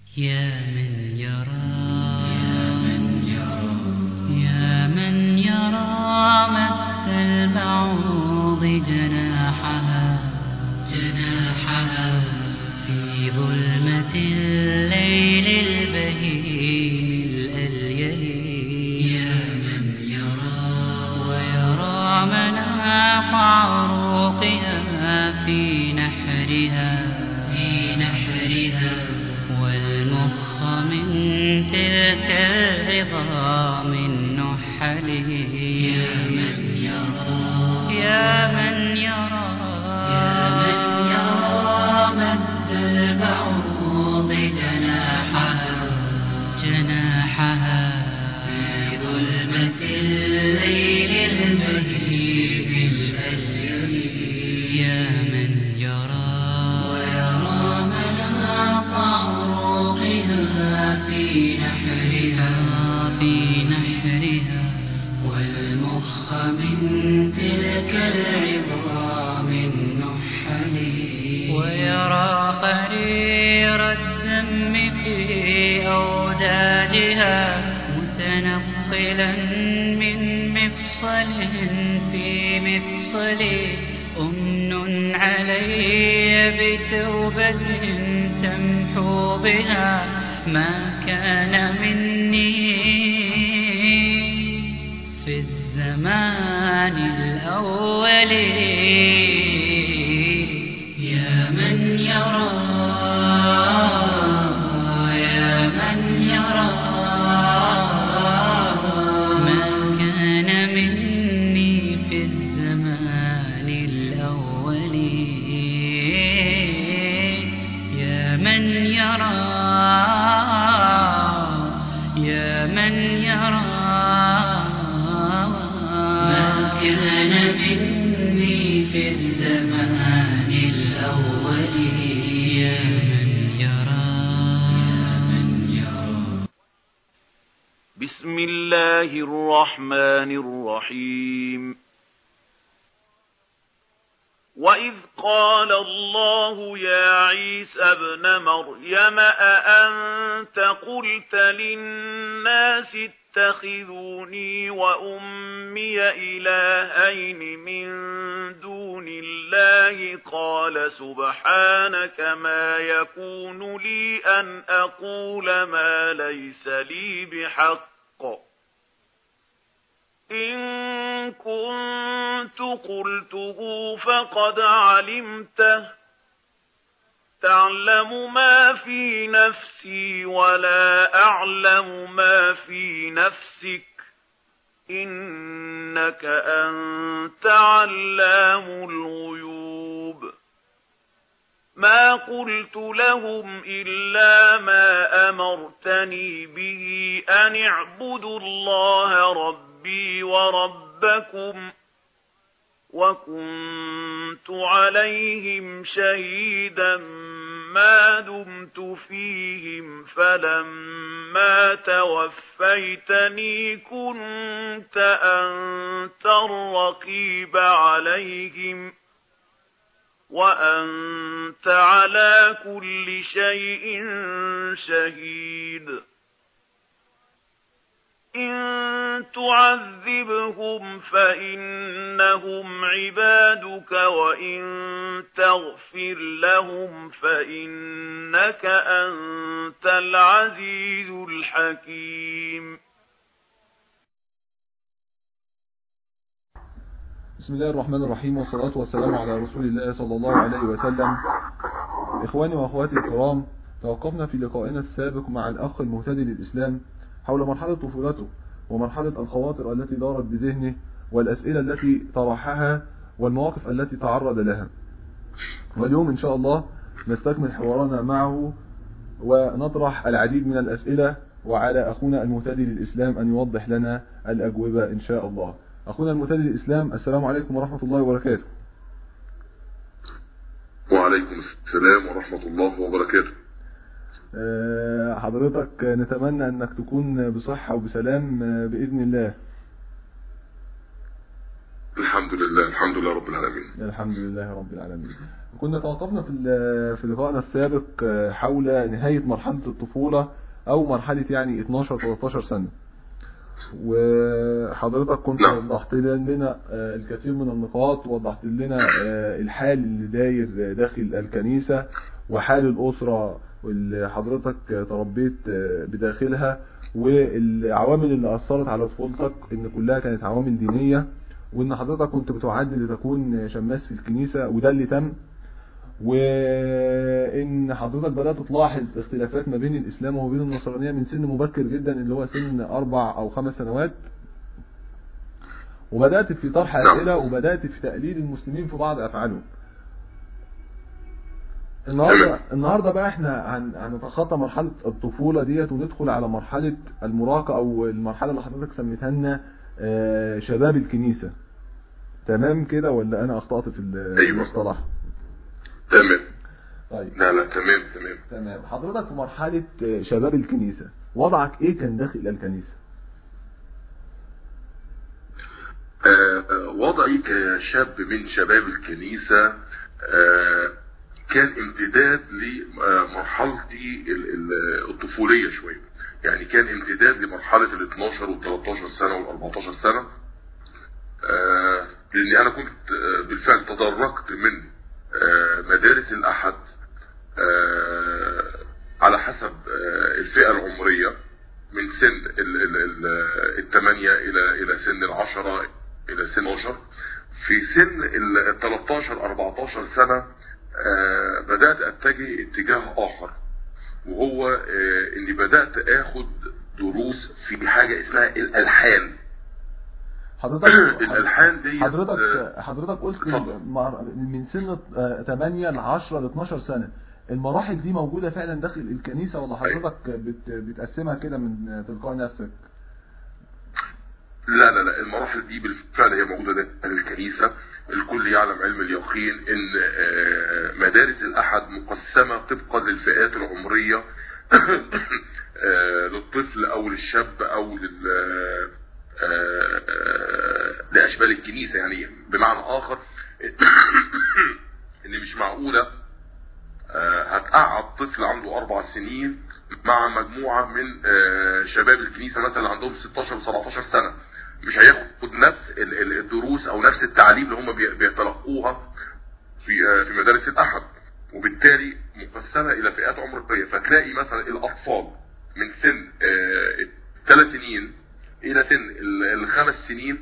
يا من يرى يا من يرى مس البعوض جناحها جناحها في ظلمة الليل البهيم الأليل يا من يرى ويرى مناط عروقها في نحرها في نحرها والمخ من تلك العظام النحل يا من يرى يا من يرى يا من يرى مد البعوض جناحها جناحها في ظلمة الليل البهيم الأليل يا من يرى ويرى مناط عروقها في نحرها في نحرها والمخ من تلك العظام النحل ويرى قرير الدم في أوداجها متنقلا من مفصل في مفصل أمن علي بتوبة تمحو بها ما كان مني في الزمان الأول يا من يرى يا من يرى ما كان مني في الزمان الأول يا من يرى يا من يرى ما كان مني في الزمان الأول يا من يرى يا من يرى بسم الله الرحمن الرحيم وإذ قال الله يا عيسى ابن مريم أأنت قلت للناس اتخذوني وأمي إلهين من دون الله قال سبحانك ما يكون لي أن أقول ما ليس لي بحق إن كنت قلته فقد علمته تعلم ما في نفسي ولا أعلم ما في نفسك إنك أنت علام الغيوب ما قلت لهم إلا ما أمرتني به أن اعبدوا الله ربي وربكم وكنت عليهم شهيدا ما دمت فيهم فلما توفيتني كنت أنت الرقيب عليهم وأنت على كل شيء شهيد إن تعذبهم فإنهم عبادك وإن تغفر لهم فإنك أنت العزيز الحكيم بسم الله الرحمن الرحيم والصلاة والسلام على رسول الله صلى الله عليه وسلم إخواني وأخواتي الكرام توقفنا في لقائنا السابق مع الأخ المهتدي للإسلام حول مرحلة طفولته ومرحلة الخواطر التي دارت بذهنه والأسئلة التي طرحها والمواقف التي تعرض لها واليوم إن شاء الله نستكمل حوارنا معه ونطرح العديد من الأسئلة وعلى أخونا المهتدي للإسلام أن يوضح لنا الأجوبة إن شاء الله أخونا المهتدي للإسلام السلام عليكم ورحمة الله وبركاته وعليكم السلام ورحمة الله وبركاته أه حضرتك نتمنى أنك تكون بصحة وبسلام بإذن الله الحمد الحمد لله الحمد لله رب العالمين الحمد لله رب العالمين كنا توقفنا في ال- في لقائنا السابق آه، حول نهاية مرحلة الطفولة أو مرحلة يعني 12-13 سنة وحضرتك كنت نعم. وضحت لنا آه، الكثير من النقاط وضحت لنا آه، الحال اللي داير داخل الكنيسة وحال الأسرة اللي حضرتك تربيت آه، بداخلها والعوامل اللي أثرت على طفولتك إن كلها كانت عوامل دينية وإن حضرتك كنت بتعد لتكون شماس في الكنيسة وده اللي تم وإن حضرتك بدأت تلاحظ اختلافات ما بين الإسلام وما بين النصرانية من سن مبكر جدا اللي هو سن أربع أو خمس سنوات وبدأت في طرح نعم. أسئلة وبدأت في تقليد المسلمين في بعض أفعالهم النهارده تمام. النهارده بقى احنا هن- هنتخطى مرحله الطفوله ديت وندخل على مرحله المراهقه او المرحله اللي حضرتك سميتها لنا آه، شباب الكنيسه تمام كده ولا انا اخطات في ال- أيوة. المصطلح تمام طيب لا لا تمام تمام تمام حضرتك في مرحله آه، شباب الكنيسه وضعك ايه كان داخل الكنيسه آه، آه، وضعي كشاب من شباب الكنيسة آه، كان امتداد لمرحلتي ال- ال- الطفولية شوية يعني كان امتداد لمرحلة ال 12 وال 13 سنة وال 14 سنة آه، لأني أنا كنت آه، بالفعل تدرجت من آه، مدارس الأحد آه، على حسب آه، الفئة العمرية من سن ال- ال- ال- الثمانية إلى إلى سن العشرة إلى سن 12 في سن ال 13 14 سنة آه، بدأت أتجه اتجاه آخر وهو آه، إني بدأت آخد دروس في حاجة اسمها الألحان حضرتك الألحان دي حضرتك حضرتك قلت اتفضل. مع- من سن آه، 8 ل 10 ل 12 سنه المراحل دي موجوده فعلا داخل الكنيسه ولا حضرتك بت بتقسمها كده من تلقاء نفسك لا لا لا المراحل دي بالفعل هي موجودة داخل الكنيسة الكل يعلم علم اليقين ان آه، مدارس الاحد مقسمة طبقا للفئات العمرية آه، للطفل او للشاب او لل آه، آه، لاشبال الكنيسة يعني بمعنى اخر ان مش معقولة آه، هتقعد طفل عنده اربع سنين مع مجموعة من آه، شباب الكنيسة مثلا عندهم 16 و 17 سنة مش هياخد نفس ال- ال- الدروس او نفس التعليم اللي هم بي- بيتلقوها في آه، في مدارس الاحد وبالتالي مقسمة الى فئات عمرية فتلاقي مثلا الاطفال من سن ثلاث سنين الى سن ال- الخمس سنين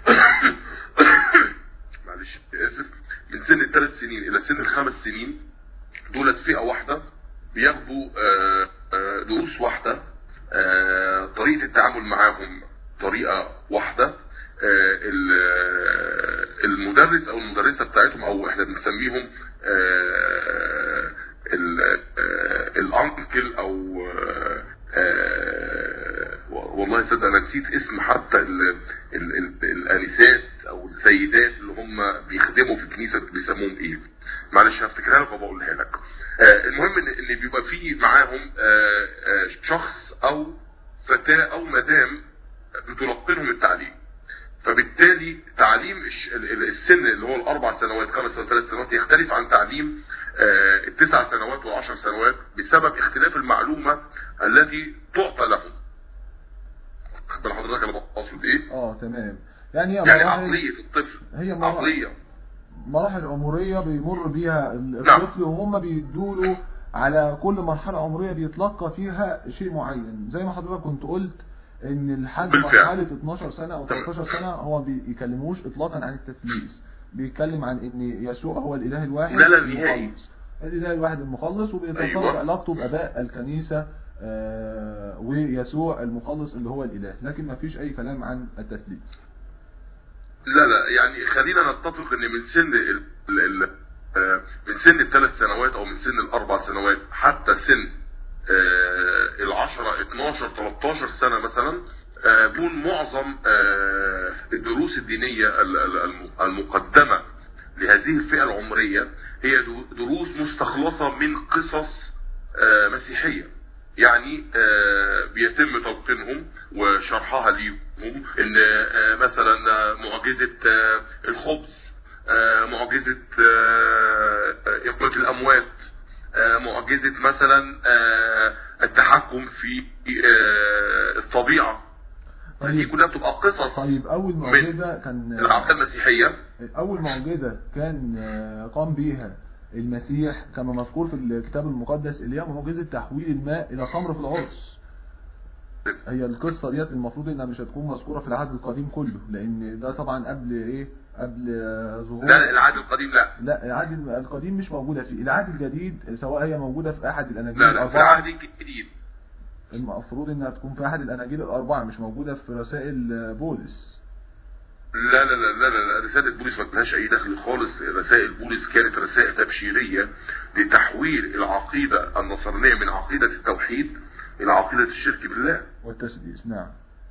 معلش اسف من سن الثلاث سنين الى سن الخمس سنين دولت فئة واحدة بياخدوا آه، آه، دروس واحدة آه، طريقة التعامل معاهم طريقة واحدة آه، ال- آه، المدرس او المدرسة بتاعتهم او احنا بنسميهم آه، ال- آه، الانكل او آه، آه، والله صدق انا نسيت اسم حتى ال- ال- ال- الانسات او السيدات اللي هم بيخدموا في الكنيسه بيسموهم ايه معلش هفتكرها لك وبقولها لك آه، المهم ان ان بيبقى في معاهم آه، آه، شخص او فتاه او مدام بتلقنهم التعليم فبالتالي تعليم الش- ال- ال- السن اللي هو الاربع سنوات خمس او ثلاث سنوات يختلف عن تعليم آه، التسع سنوات والعشر سنوات بسبب اختلاف المعلومه التي تعطى لهم واخد بال حضرتك انا بقصد ايه؟ اه تمام يعني هي يعني مراحل عقليه الطفل هي مراحل عقليه مراحل عمريه بيمر بيها ال- نعم. الطفل وهم بيدوله على كل مرحله عمريه بيتلقى فيها شيء معين زي ما حضرتك كنت قلت ان لحد بالفعل. مرحله 12 سنه او 13 سنه هو ما بيكلموش اطلاقا عن التثليث بيتكلم عن ان يسوع هو الاله الواحد لا، لا، نهائي. المخلص الاله الواحد المخلص وبيتطور أيوة. علاقته باباء الكنيسه آه، ويسوع المخلص اللي هو الاله لكن ما فيش اي كلام عن التثليث لا لا يعني خلينا نتفق ان من سن ال ال آه، من سن الثلاث سنوات او من سن الاربع سنوات حتى سن آه، العشرة 12 13 سنة مثلا آه، بيكون معظم آه، الدروس الدينية ال- ال- الم- المقدمة لهذه الفئة العمرية هي دو- دروس مستخلصة من قصص آه، مسيحية يعني آه، بيتم تلقينهم وشرحها ليهم ان آه، مثلا آه، معجزه آه، الخبز آه، معجزه آه، آه، اقامه الاموات آه، معجزه مثلا آه، التحكم في آه، الطبيعه دي طيب كلها بتبقى قصص طيب اول معجزة كان العقيده المسيحيه أول معجزة كان آه، قام بيها المسيح كما مذكور في الكتاب المقدس اللي هي معجزة تحويل الماء إلى خمر في العرس هي القصة ديت المفروض إنها مش هتكون مذكورة في العهد القديم كله لأن ده طبعا قبل إيه قبل آه، ظهور لا العهد القديم لا لا العهد القديم مش موجودة فيه العهد الجديد سواء هي موجودة في أحد الأناجيل لا لا في الأربعة العهد الجديد المفروض إنها تكون في أحد الأناجيل الأربعة مش موجودة في رسائل آه، بولس لا لا لا لا لا لا، رسالة بولس ما لهاش أي دخل خالص رسائل بولس كانت رسائل تبشيرية لتحويل العقيدة النصرانية من عقيدة التوحيد إلى عقيدة الشرك بالله والتسديس نعم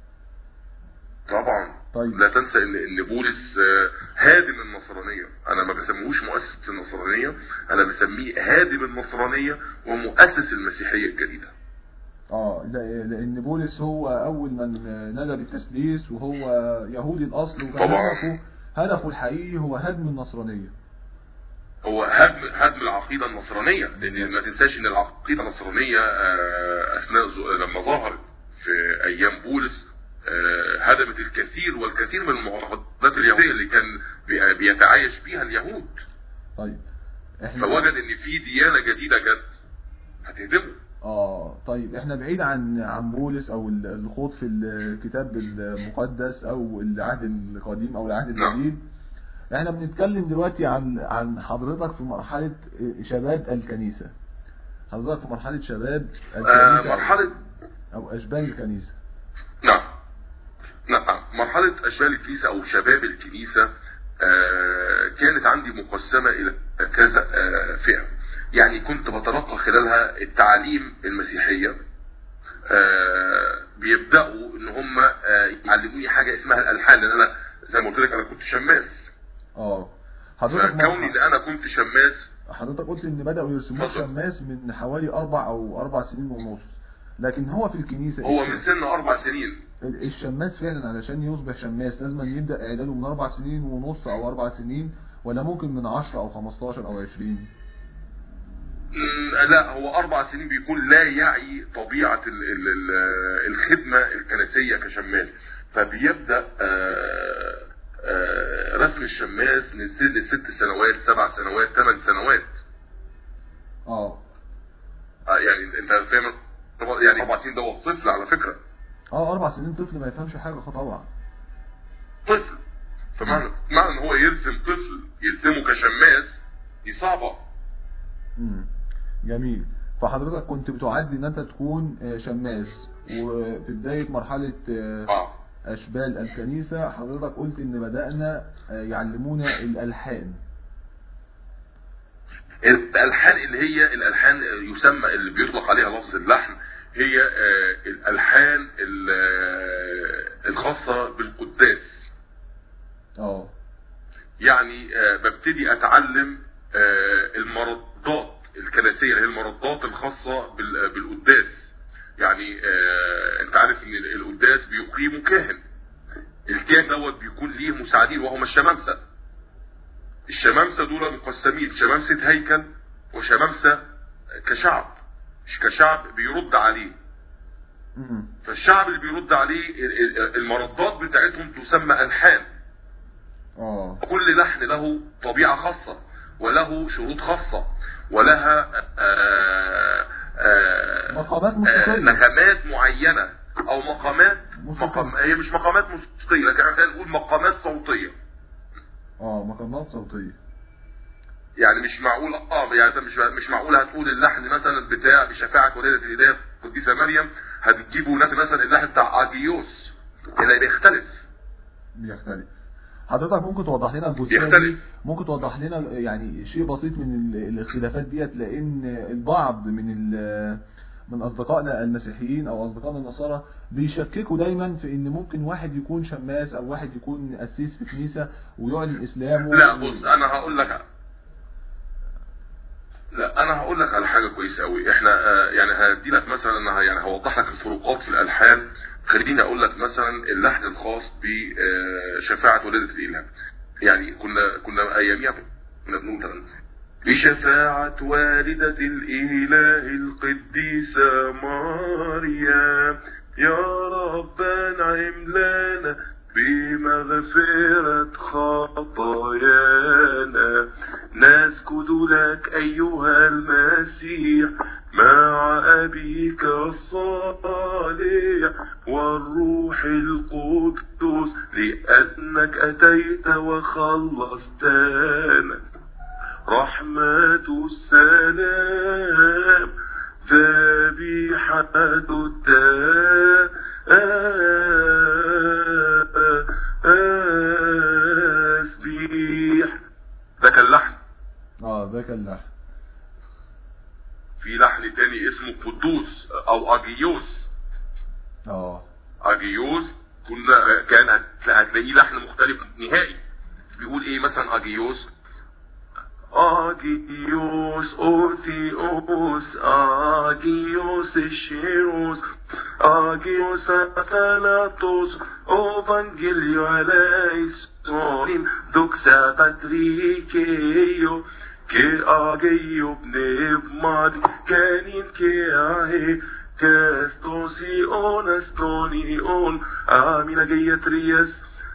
طبعا طيب. لا تنسى ان ان بولس آه، هادم النصرانيه انا ما بسميهوش مؤسس النصرانيه انا بسميه هادم النصرانيه ومؤسس المسيحيه الجديده اه لا- لان بولس هو اول من نادى بالتسديس وهو يهودي الاصل وكان طبعا. هدفه هدفه الحقيقي هو هدم النصرانيه هو هدم هدم العقيده النصرانيه لان ما تنساش ان العقيده النصرانيه آه، اثناء ز- لما ظهرت في ايام بولس آه، هدمت الكثير والكثير من المعتقدات اليهوديه اللي كان بي- بيتعايش بيها اليهود طيب احنا فوجد ان في ديانه جديده جت هتهدمه اه طيب احنا بعيد عن عن بولس او ال- الخوض في الكتاب المقدس او العهد القديم او العهد نعم. الجديد احنا بنتكلم دلوقتي عن عن حضرتك في مرحله شباب الكنيسه حضرتك في مرحله شباب آه، الكنيسه مرحله او اشبال الكنيسه نعم نعم مرحلة أشبال الكنيسة أو شباب الكنيسة آه، كانت عندي مقسمة إلى كذا آه، فئة يعني كنت بتلقى خلالها التعاليم المسيحية آه، بيبدأوا إن هم آه، يعلموني حاجة اسمها الألحان لأن أنا زي ما قلت لك أنا كنت شماس اه حضرتك فكوني مرحلة- إن أنا كنت شماس حضرتك قلت ان بدأوا يرسموه اتفضل. شماس من حوالي اربع او اربع سنين ونص لكن هو في الكنيسة هو الش- من سن أربع سنين ال- الشماس فعلا علشان يصبح شماس لازم يبدأ اعداده من اربع سنين ونص او اربع سنين ولا ممكن من عشرة او خمستاشر او عشرين مم، لا هو أربع سنين بيكون لا يعي طبيعة ال- ال- ال- الخدمة الكنسية كشماس فبيبدأ آه، آه، رسم الشماس من سن ست سنوات سبع سنوات ثمان سنوات اه آه، يعني انت فاهم يعني اربع سنين ده هو طفل على فكرة اه اربع سنين طفل ما يفهمش حاجة طبعا طفل فمعنى معنى ان هو يرسم طفل يرسمه كشماس دي صعبة مم. جميل فحضرتك كنت بتعد ان انت تكون آه، شماس وفي بداية مرحلة آه، اه اشبال الكنيسة حضرتك قلت ان بدأنا آه، يعلمونا الالحان الالحان اللي هي الالحان يسمى اللي بيطلق عليها لفظ اللحن هي آه، الالحان ال- آه، الخاصه بالقداس اه يعني آه، ببتدي اتعلم آه، المردات الكنسيه اللي هي المردات الخاصه بال- بالقداس يعني آه، انت عارف ان القداس بيقيمه كاهن الكاهن دوت بيكون ليه مساعدين وهم الشمامسه الشمامسه دول مقسمين شمامسه هيكل وشمامسه كشعب مش كشعب بيرد عليه مم. فالشعب اللي بيرد عليه ال- ال- المردات بتاعتهم تسمى الحان اه كل لحن له طبيعة خاصة وله شروط خاصة ولها آه، آه، مقامات آه، موسيقية نغمات معينة او مقامات موسيقية. مقام هي مش مقامات موسيقية لكن احنا نقول مقامات صوتية اه مقامات صوتية يعني مش معقول اه يعني مش مش معقول هتقول اللحن مثلا بتاع بشفاعة ولادة الهداية القديسة مريم هتجيبوا ناس مثلا اللحن بتاع اجيوس كده بيختلف بيختلف حضرتك ممكن توضح لنا الجزئية دي بيختلف. ممكن توضح لنا يعني شيء بسيط من ال- الاختلافات ديت لان البعض من ال- من اصدقائنا المسيحيين او اصدقائنا النصارى بيشككوا دايما في ان ممكن واحد يكون شماس او واحد يكون قسيس في كنيسة ويعلن اسلامه لا بص انا هقول لك لا انا هقول لك على حاجه كويسه قوي احنا آه، يعني هدي لك مثلا أنا يعني هوضح لك الفروقات في الالحان خليني اقول لك مثلا اللحن الخاص بشفاعة والدة الاله يعني كنا كنا اياميها كنا بنقول مثلا بشفاعة والدة الإله القديسة مريم يا رب انعم لنا بمغفرة خطايانا نسجد لك أيها المسيح مع أبيك الصالح والروح القدس لأنك أتيت وخلصتنا رحمة السلام ذبيحة التسبيح ده كان لحن اه ده كان لحن في لحن تاني اسمه قدوس او اجيوس اه اجيوس كنا كان هت- هتلاقيه لحن مختلف نهائي بيقول ايه مثلا اجيوس اجيوس اورثيوس اجيوس الشيروس اجيوس اثناتوس اوفانجيليو عليسونيم دوكسا باتريكيو كي اجيو بنبماد كانين كي اهي كاستوسيون استونيون امين جيتريس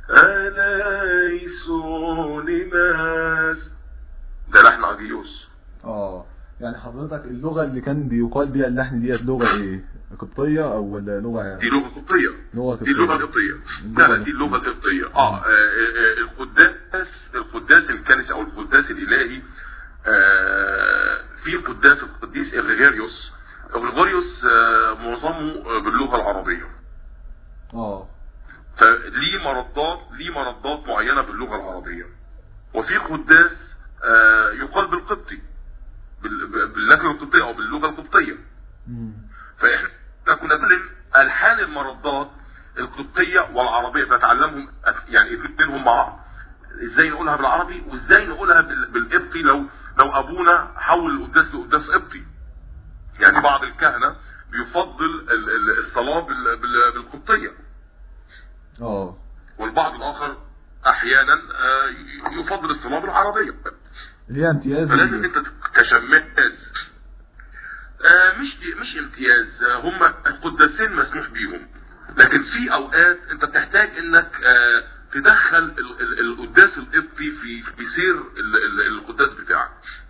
اليسونيماس ده لحن اجيوس اه يعني حضرتك اللغة اللي كان بيقال بيها اللحن ديت لغة ايه قبطية او ولا لغة دي لغه قبطيه لغة دي اللغه قبطية القبطيه لا لا دي اللغه القبطيه اه آه، آه، القداس القداس الكنسي او القداس الالهي آه، في قداس القديس غريغوريوس غريغوريوس آه، معظمه آه، باللغه العربيه اه فليه مردات ليه مردات معينه باللغه العربيه وفي قداس آه، يقال بالقبطي بال- باللهجه القبطيه او باللغه القبطيه مم. فاحنا كنا بنعلم الحان المردات القبطيه والعربيه بنتعلمهم أك- يعني اثنينهم مع بعض ازاي نقولها بالعربي وازاي نقولها بال- بالقبطي لو لو ابونا حول القداس لقداس قبطي يعني بعض الكهنه بيفضل ال- ال- الصلاه بال- بال- بالقبطيه اه والبعض الاخر احيانا آه، يفضل الصلاه بالعربيه ليها امتياز فلازم ال- انت كشماس آه مش مش امتياز آه، هم القداسين مسموح بيهم لكن في اوقات انت بتحتاج انك آه تدخل ال- ال- القداس القبطي في في سير ال- ال- القداس بتاعك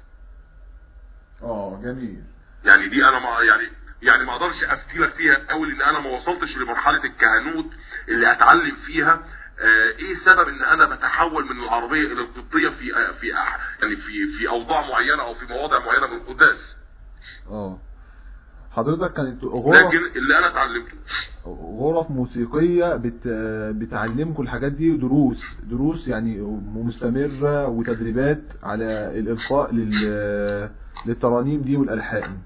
اه جميل يعني دي انا ما يعني يعني ما اقدرش افتي لك فيها قوي لان انا ما وصلتش لمرحله الكهنوت اللي اتعلم فيها آه ايه سبب ان انا بتحول من العربيه الى القبطيه في آه في آه يعني في في اوضاع معينه او في مواضع معينه من القداس اه حضرتك كانت غرف لكن اللي انا اتعلمته غرف موسيقية بت... بتعلمكم الحاجات دي دروس دروس يعني مستمرة وتدريبات على الإلقاء لل... للترانيم دي والألحان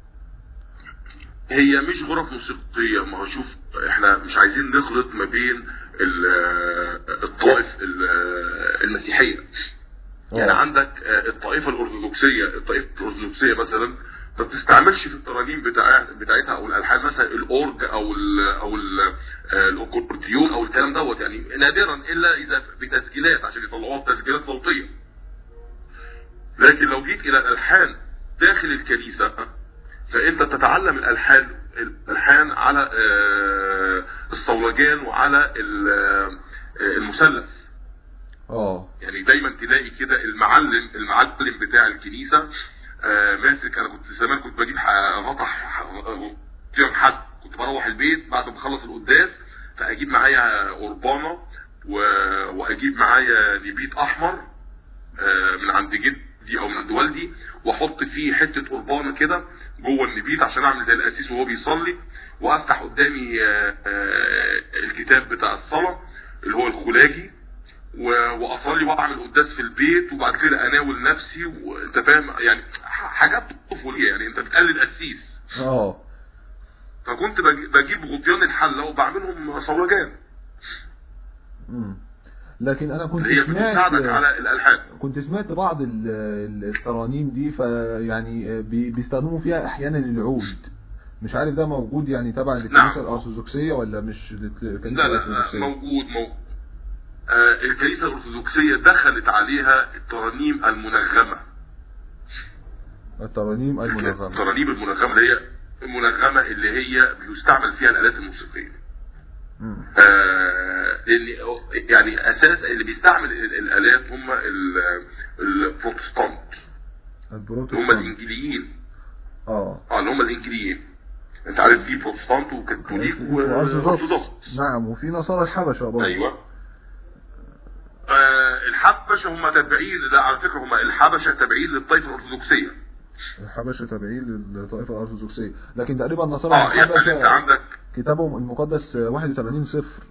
هي مش غرف موسيقيه ما هو شوف احنا مش عايزين نخلط ما بين ال- الطوائف ال- المسيحيه يعني آه. عندك آه، الطائفه الارثوذكسيه الطائفه الارثوذكسيه مثلا ما بتستعملش في الترانيم بتاع بتاعتها او الالحان مثلا الاورج او ال او ال آه، الاكورديون او الكلام دوت يعني نادرا الا اذا بتسجيلات عشان يطلعوها تسجيلات صوتيه لكن لو جيت الى الالحان داخل الكنيسه فانت تتعلم الالحان الالحان على آه، الصولجان وعلى ال- آه، المثلث اه يعني دايما تلاقي كده المعلم المعلم بتاع الكنيسه آه ماسك انا كنت زمان كنت بجيب ح- غطا ح- يوم حد كنت بروح البيت بعد ما اخلص القداس فاجيب معايا قربانه و... واجيب معايا نبيت احمر آه من عند جدي او من عند والدي واحط فيه حته قربانه كده جوه النبيت عشان اعمل زي القسيس وهو بيصلي وافتح قدامي آه آه الكتاب بتاع الصلاه اللي هو الخلاجي و- واصلي واعمل قداس في البيت وبعد كده اناول نفسي وانت فاهم يعني ح- حاجات طفوليه يعني انت بتقلد قسيس اه فكنت بج- بجيب غطيان الحله وبعملهم صولجان مم. لكن انا كنت اللي هي بتساعدك سمعت على الالحان كنت سمعت بعض ال- ال- الترانيم دي فيعني بي- بيستخدموا فيها احيانا العود مش عارف ده موجود يعني تبع نعم. للكنيسة الأرثوذكسية ولا مش للكنيسة لا لا, لا الأرثوذكسية موجود موجود آه الكنيسة الأرثوذكسية دخلت عليها الترانيم المنغمة الترانيم المنظمة الترانيم المنغمة اللي هي المنغمة اللي هي بيستعمل فيها الآلات الموسيقية مم. آه، لان يعني اساس اللي بيستعمل ال- الالات هم ال- البروتستانت هم البروتستانت الانجيليين اه اه اللي هم الانجيليين انت عارف في بروتستانت وكاثوليك وأرثوذكس وارثوذكس نعم وفي نصارى الحبشة برضه ايوه آه الحبشه هم تابعين لا على فكره هم الحبشه تابعين للطائفه الارثوذكسيه الحبشة تابعين للطائفة الأرثوذكسية لكن تقريبا نصارى اه يعني انت الحبشة عندك كتابهم المقدس 81 صفر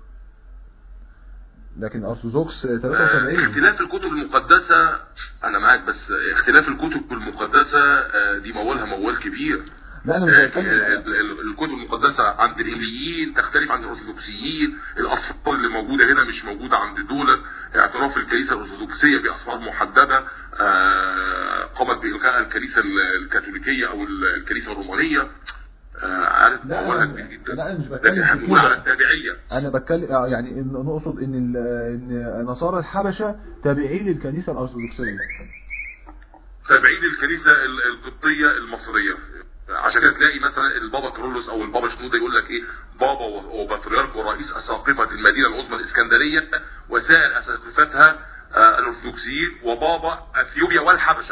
لكن أرثوذكس آه، 73 اختلاف الكتب المقدسه انا معاك بس اختلاف الكتب المقدسه آه، دي موالها موال كبير لا أنا مش ال- بتكلم ال- الكتب المقدسة عند الإنجليين تختلف عن الأرثوذكسيين الأسفار اللي موجودة هنا مش موجودة عند دول اعتراف الكنيسة الأرثوذكسية بأسفار محددة آه، قامت بإلغاء الكنيسة ال- الكاثوليكية أو ال- الكنيسة الرومانية آه، عارف لا، موالها أنا- كبير جدا لا، أنا مش لكن بتكلم احنا في بنقول كده. على التابعية أنا بتكلم آه، يعني إن نقصد إن ال- إن نصارى الحبشة تابعين للكنيسة الأرثوذكسية تابعين الكنيسة ال- القبطية المصرية عشان كده تلاقي مثلا البابا كارولوس او البابا شنودة يقول لك ايه بابا و- وبطريرك ورئيس اساقفة المدينة العظمى الاسكندرية وسائر اساقفتها آه، الارثوذكسيين وبابا اثيوبيا والحبشة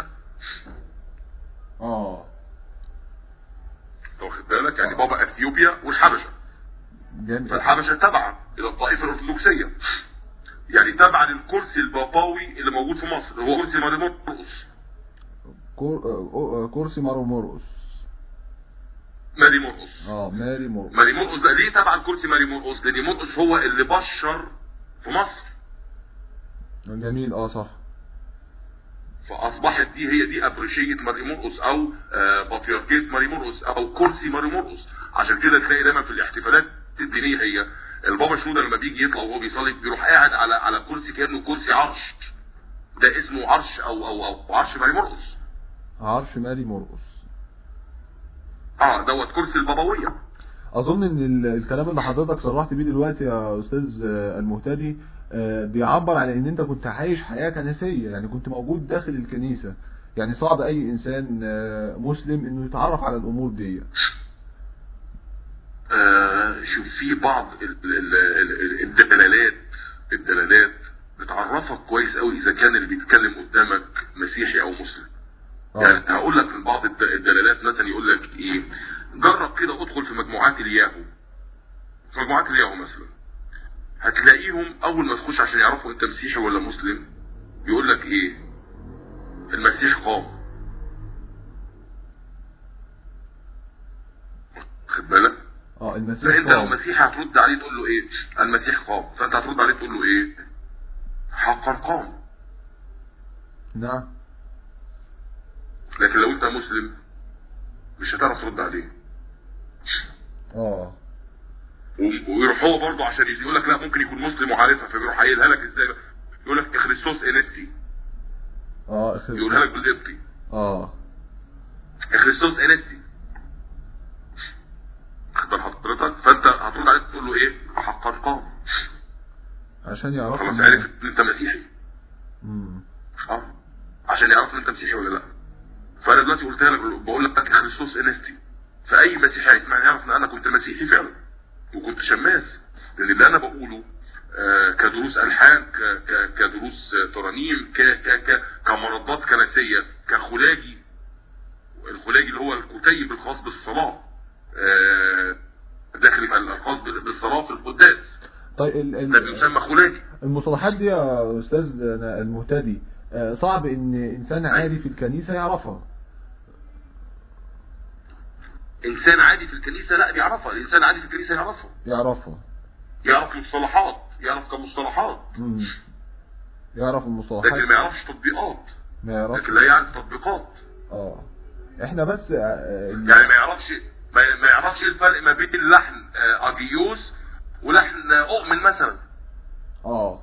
اه أنت واخد بالك يعني بابا اثيوبيا والحبشة جميل فالحبشة تابعة الى الطائفة الارثوذكسية يعني تابعة للكرسي الباباوي اللي موجود في مصر هو كرسي ماري مرقس كور... آه، آه، كرسي مارو مرقس ماري مرقس اه ماري مرقس ماري مرقس ده ليه تبع الكرسي ماري مرقس لان مرقس هو اللي بشر في مصر جميل اه صح فاصبحت دي هي دي ابريشيه ماري مرقس او آه، بطريركيه ماري مرقس او كرسي ماري مرقس عشان كده تلاقي دايما في الاحتفالات الدينيه هي البابا شنودة لما بيجي يطلع وهو بيصلي بيروح قاعد على على كرسي كانه كرسي عرش ده اسمه عرش او او او عرش ماري مرقس عرش ماري مرقس اه دوت كرسي البابويه اظن ان ال- الكلام اللي حضرتك صرحت بيه دلوقتي يا استاذ آه، المهتدي آه، بيعبر عن ان انت كنت عايش حياة كنسية يعني كنت موجود داخل الكنيسة يعني صعب اي انسان آه، مسلم انه يتعرف على الامور دي آه، شوف في بعض ال- ال- ال- الدلالات الدلالات بتعرفك كويس قوي اذا كان اللي بيتكلم قدامك مسيحي او مسلم يعني اه هقول لك من بعض الد- الدلالات مثلا يقول لك ايه جرب كده ادخل في مجموعات الياهو في مجموعات الياهو مثلا هتلاقيهم اول ما تخش عشان يعرفوا انت مسيحي ولا مسلم يقول لك ايه المسيح قام خد بالك اه المسيح فانت لو قام. مسيحي هترد عليه تقول له ايه المسيح قام فانت هترد عليه تقول له ايه حقا قام نعم لكن لو انت مسلم مش هتعرف ترد عليه اه و- ويروح هو برضه عشان يقول لك لا ممكن يكون مسلم وعارفها فبيروح قايلها لك ازاي بقى؟ يقول لك خريستوس انستي اه يقولها لك بالقبطي اه خريستوس انستي خد بال حضرتك فانت هترد عليه تقول له ايه حقا قام عشان يعرف خلاص إن- عرف ان انت مسيحي مم. اه عشان يعرف ان انت مسيحي ولا لا فانا دلوقتي قلتها لك بقول لك خريستوس انستي فاي مسيحي هيسمعني يعرف ان انا كنت مسيحي فعلا وكنت شماس لان اللي انا بقوله آه، كدروس الحان ك- ك- كدروس آه، ترانيم ك ك ك كمردات كنسيه كخلاجي الخلاجي اللي هو الكتيب الخاص بالصلاه آه، داخل الخاص بالصلاه في القداس طيب ال- ال- ده بيسمى خلاجي المصطلحات دي يا استاذ المهتدي آه، صعب ان انسان عادي في الكنيسة يعرفها انسان عادي في الكنيسه لا بيعرفها الانسان عادي في الكنيسه يعرفها يعرفها يعرف مصطلحات يعرف كمصطلحات مم. يعرف المصطلحات لكن ما يعرفش تطبيقات ما يعرفش لكن لا يعرف تطبيقات اه احنا بس آه، آه، يعني ما يعرفش ما ما يعرفش ايه الفرق ما بين اللحن آه، اجيوس ولحن آه، اؤمن مثلا اه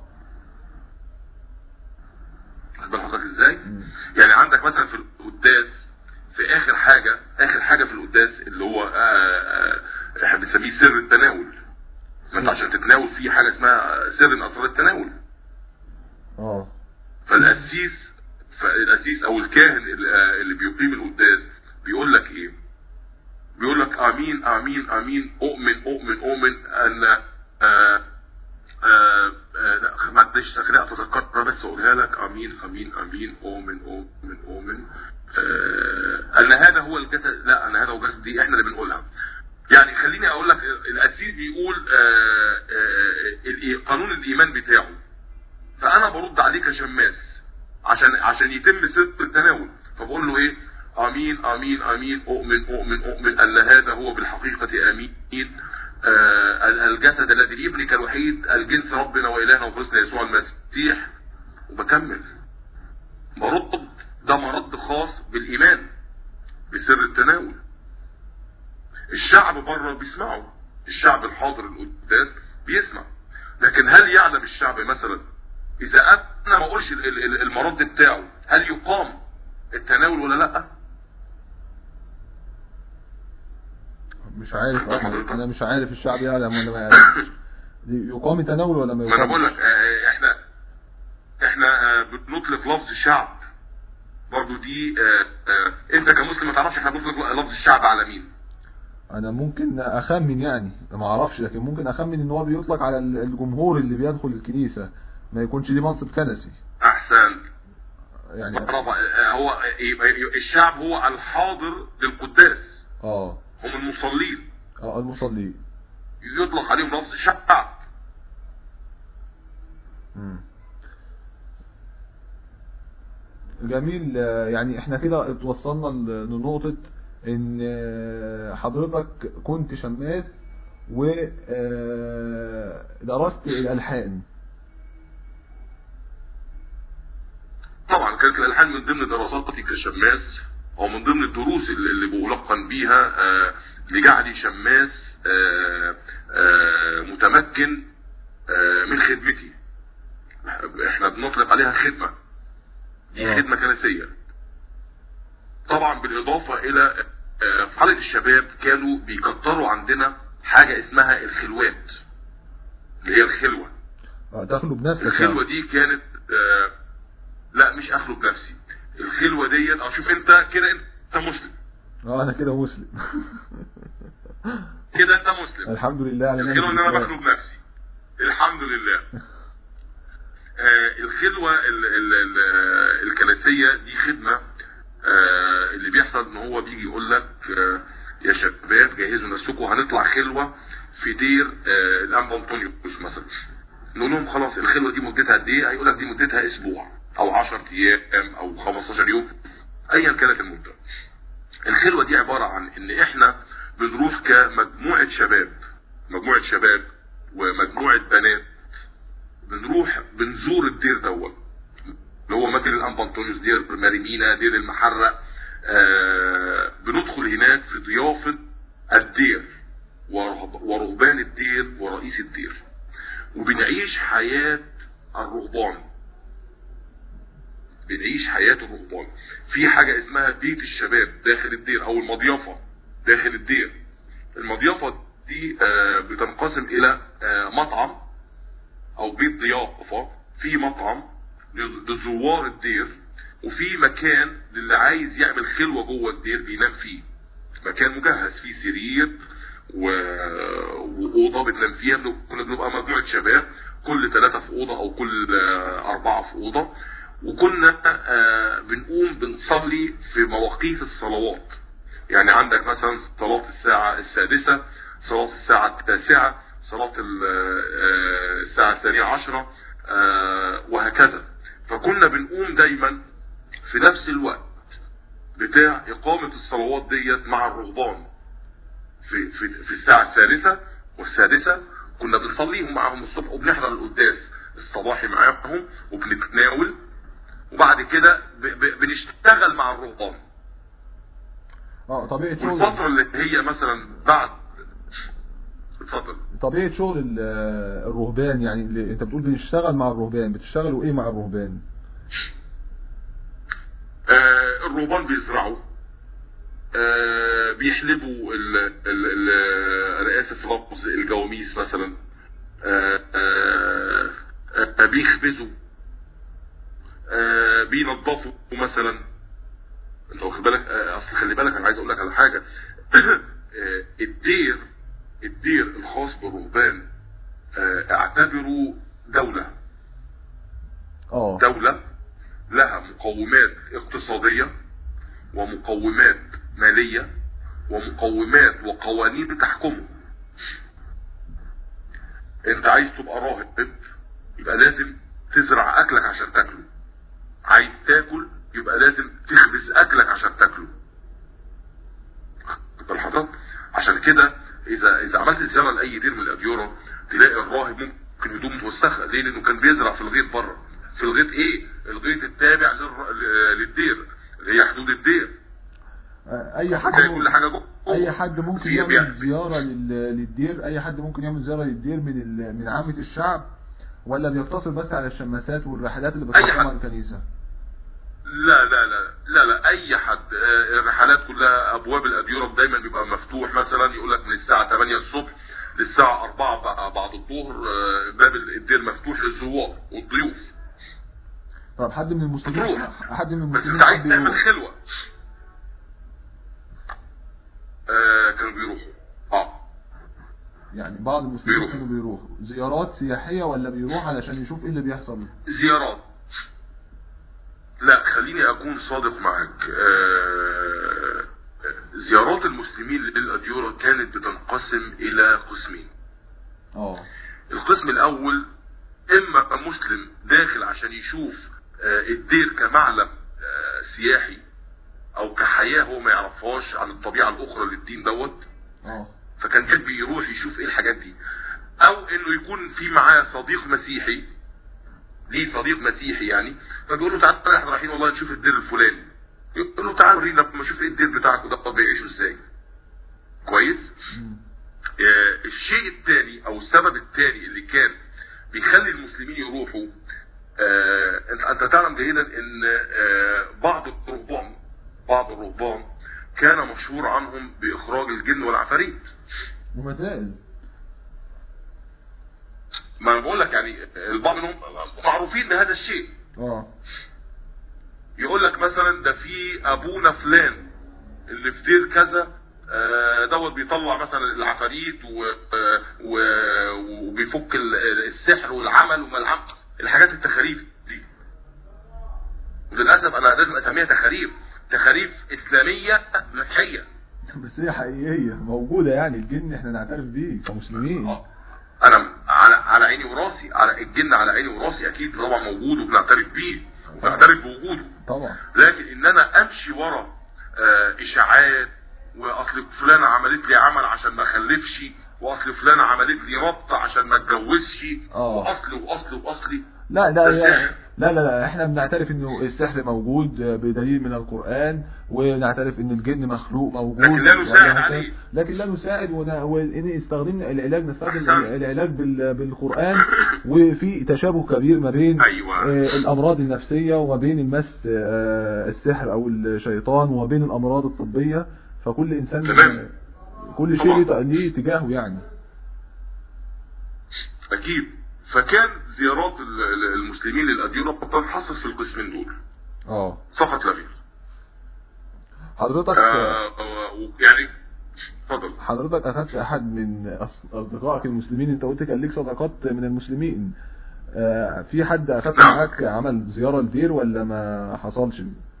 واخد بال حضرتك ازاي؟ مم. يعني عندك مثلا في القداس في اخر حاجه اخر حاجه في القداس اللي هو آه، آه، احنا بنسميه سر التناول ما انت عشان تتناول في حاجه اسمها سر من اسرار التناول اه فالقسيس فالقسيس او الكاهن اللي اللي بيقيم القداس بيقول لك ايه بيقول لك امين امين امين اؤمن اؤمن اؤمن ان آه آه آه لا معلش خليني اتذكرها بس اقولها لك امين امين امين اؤمن اؤمن اؤمن آه ان هذا هو الجسد لا ان هذا هو الجسد دي احنا اللي بنقولها يعني خليني اقول لك القسيس بيقول آه آه الإي- قانون الايمان بتاعه فانا برد عليه كشماس عشان عشان يتم سر التناول فبقول له ايه امين امين امين اؤمن اؤمن اؤمن ان هذا هو بالحقيقه امين آه ال- الجسد الذي لابنك الوحيد الجنس ربنا والهنا وخلصنا يسوع المسيح وبكمل برد ده مرد خاص بالايمان بسر التناول الشعب بره بيسمعوا الشعب الحاضر القداس بيسمع لكن هل يعلم الشعب مثلا اذا انا ما اقولش ال- ال- المرد بتاعه هل يقام التناول ولا لا مش عارف انا أنا مش عارف الشعب يعلم ولا ما يعلمش دي يقام التناول ولا ما ما انا بقول يقام لك آه، احنا احنا آه، بنطلق لفظ الشعب برضو دي آه، آه، انت كمسلم ما تعرفش احنا بنطلق لفظ الشعب على مين انا ممكن اخمن يعني ما اعرفش لكن ممكن اخمن ان هو بيطلق على ال- الجمهور اللي بيدخل الكنيسة ما يكونش ليه منصب كنسي احسن يعني برافو آه، هو يبقى الشعب هو الحاضر للقداس اه هم المصلين اه المصلين يطلق عليهم لفظ الشعب مم. جميل آه، يعني احنا كده اتوصلنا ل- لنقطة ان آه، حضرتك كنت شماس ودرست الالحان طبعا كانت الالحان من ضمن دراساتي كشماس او من ضمن الدروس اللي اللي بلقن بيها آه، لجعلي شماس آه، آه، متمكن آه، من خدمتي احنا بنطلق عليها خدمة دي آه. خدمة كنسية طبعا بالاضافة الى آه، في حالة الشباب كانوا بيكتروا عندنا حاجة اسمها الخلوات اللي هي الخلوة آه، تخلو بنفسك الخلوة يعني. دي كانت آه لا مش اخلو بنفسي الخلوة ديت اه شوف انت كده انت مسلم اه انا كده مسلم كده انت مسلم الحمد لله على الخلوة ان انا الإسلام. بخلو بنفسي الحمد لله آه الخلوة ال ال ال الكنسية دي خدمة آه اللي بيحصل ان هو بيجي يقول لك آه يا شباب جهزوا نفسكم هنطلع خلوة في دير آه الانبا انطونيوس مثلا نقول لهم خلاص الخلوة دي مدتها قد ايه هيقول لك دي مدتها اسبوع او 10 ايام او 15 يوم ايا كانت المدة الخلوة دي عبارة عن ان احنا بنروح كمجموعة شباب مجموعة شباب ومجموعة بنات بنروح بنزور الدير دوت اللي هو مجرى الانبا انطونيوس دير ماريمينا دير المحرق آه بندخل هناك في ضيافة الدير ورهب- ورهبان الدير ورئيس الدير وبنعيش حياة الرهبان بنعيش حياة الرهبان في حاجة اسمها بيت الشباب داخل الدير او المضيافة داخل الدير المضيافة دي آه، بتنقسم الى آه، مطعم او بيت ضيافة في مطعم لزوار الدير وفي مكان للي عايز يعمل خلوة جوه الدير بينام فيه مكان مجهز فيه سرير و... وأوضة بتنام فيها بن- كنا بنبقى مجموعة شباب كل ثلاثة في أوضة أو كل آه، أربعة في أوضة وكنا آه، بنقوم بنصلي في مواقيت الصلوات يعني عندك مثلا صلاة الساعة السادسة صلاة الساعة التاسعة صلاة ال- آه، الساعة الثانية عشرة آه، وهكذا فكنا بنقوم دايما في نفس الوقت بتاع إقامة الصلوات ديت مع الرهبان في, في, في الساعة الثالثة والسادسة كنا بنصليهم معاهم الصبح وبنحضر القداس الصباحي معاهم وبنتناول وبعد كده ب- ب- بنشتغل مع الرهبان اه طبيعة والفترة شغل اللي هي مثلا بعد اتفضل طبيعة شغل ال- آه، الرهبان يعني اللي انت بتقول بنشتغل مع الرهبان بتشتغلوا ايه مع الرهبان آه الرهبان بيزرعوا آه، بيحلبوا ال- ال- ال- انا اسف في لفظ الجواميس مثلا آه، آه، آه، بيخبزوا آه، بينظفوا مثلا انت واخد بالك آه، اصل خلي بالك انا عايز اقول لك على حاجه آه، الدير الدير الخاص بالرهبان آه، اعتبره دوله اه دولة لها مقومات اقتصادية ومقومات مالية ومقومات وقوانين بتحكمه انت عايز تبقى راهب يبقى لازم تزرع اكلك عشان تاكله عايز تاكل يبقى لازم تخبز اكلك عشان تاكله خد بال حضرتك عشان كده اذا اذا عملت زياره لاي دير من الاديره تلاقي الراهب ممكن هدوم متوسخه ليه لانه كان بيزرع في الغيط بره في الغيط ايه الغيط التابع للر- ل- للدير اللي هي حدود الدير آه، اي حد تلاقي ممكن- كل حاجه جوه اي حد ممكن في- يعمل بيعمل. زيارة لل- للدير اي حد ممكن يعمل زيارة للدير من ال- من عامة الشعب ولا بيقتصر بس على الشماسات والرحلات اللي أي بتقدمها حد. الكنيسة لا لا لا لا لا اي حد آه، الرحلات كلها ابواب الاديره دايما بيبقى مفتوح مثلا يقول لك من الساعه 8 الصبح للساعه 4 بع- بعد الظهر آه، باب الدير مفتوح للزوار والضيوف طب حد من المسلمين تروح. حد من بس المسلمين انت عايز حب تعمل يروح خلوه آه كانوا بيروحوا اه يعني بعض المسلمين بيروح. كانوا بيروحوا زيارات سياحية ولا بيروح علشان يشوف ايه اللي بيحصل زيارات لا خليني اكون صادق معك آه، زيارات المسلمين للاديره كانت بتنقسم الى قسمين اه القسم الاول اما مسلم داخل عشان يشوف آه، الدير كمعلم آه، سياحي او كحياه هو ما يعرفهاش عن الطبيعه الاخرى للدين دوت اه فكان كان بيروح يشوف ايه الحاجات دي او انه يكون في معاه صديق مسيحي ليه صديق مسيحي يعني فبيقول له تعالى احنا رايحين والله نشوف الدير الفلاني يقول له تعالى ورينا ما اشوف ايه الدير بتاعكم ده بيعيشوا ازاي كويس مم. آه، الشيء الثاني او السبب الثاني اللي كان بيخلي المسلمين يروحوا آه، انت انت تعلم جيدا ان آه، بعض الرهبان بعض الرهبان كان مشهور عنهم باخراج الجن والعفاريت وما زال ما انا بقول لك يعني البعض منهم معروفين بهذا الشيء اه يقول لك مثلا ده في ابونا فلان اللي في دير كذا آه، دوت بيطلع مثلا العفاريت و- آه، و- وبيفك ال- السحر والعمل وما العمل الحاجات التخاريف دي وللاسف انا لازم اسميها تخاريف تخاريف اسلاميه مسيحيه بس هي حقيقية موجودة يعني الجن احنا نعترف بيه كمسلمين آه. انا على على عيني وراسي على الجن على عيني وراسي اكيد طبعا موجود وبنعترف بيه وبنعترف بوجوده طبعا لكن ان انا امشي ورا آه، اشاعات واصل فلانه عملت لي عمل عشان ما اخلفش واصل فلانه عملت لي ربط عشان ما اتجوزش آه. واصل واصل واصلي لا لا ده لا السحر. لا لا, لا احنا بنعترف انه السحر موجود بدليل من القرآن ونعترف ان الجن مخلوق موجود لكن لا نساعد ولا عليه. لكن لا نساعد ون- وان استخدمنا العلاج نستخدم أحسنت. العلاج بال- بالقرآن وفي تشابه كبير ما بين أيوة. آه، الامراض النفسية وما بين المس آه، السحر او الشيطان وما بين الامراض الطبية فكل انسان تمام. كل شيء ليه- ليه اتجاهه يعني اكيد فكان زيارات ال- ال- المسلمين للاديره بتنحصر في القسمين دول اه فقط لا غير حضرتك آه، آه، يعني اتفضل حضرتك أخذت أحد من أص- أصدقائك المسلمين أنت قلت كان ليك صداقات من المسلمين آه، في حد أخذت نعم. معاك عمل زيارة لدير ولا ما حصلش